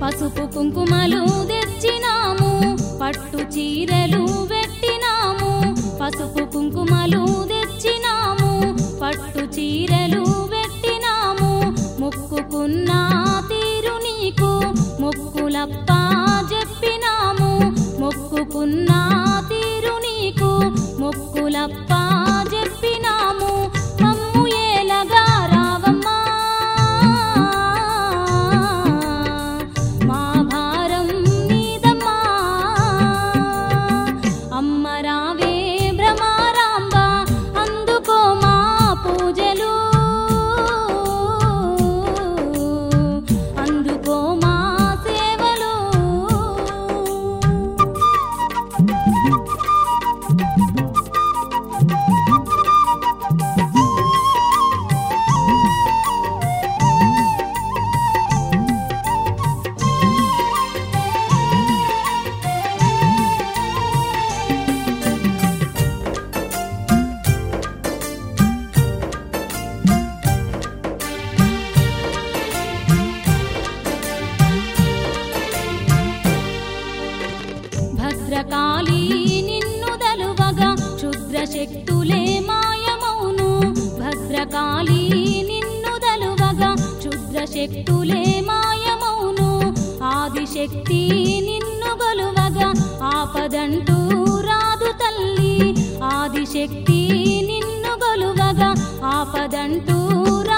పసుపు కుంకుమలు తెచ్చినాము పట్టు చీరలు పెట్టినాము పసుపు కుంకుమలు తెచ్చినాము పట్టు చీరలు పెట్టినాము మొక్కుకున్న తీరు నీకు మొక్కులప్ప చెప్పినాము మొక్కుకున్న తీరు నీకు మొక్కులప్ప చెప్పినాము మమ్ము ఏలగా రావమ్మా మా భారం నీదమ్మా అమ్మ రావే భ్రమారాంబ అందుకో మా పూజలు అందుకో మా సేవలు భద్రకాళి నిన్ను దలువగా క్షుద్ర శక్తులే మాయమౌను భద్రకాళి నిన్ను దలువగా క్షుద్ర శక్తులే మాయమౌను ఆదిశక్తి నిన్ను గొలువగా ఆపదంటూ రాదు తల్లి ఆదిశక్తి నిన్ను గొలువగా ఆపదంటూ రాదు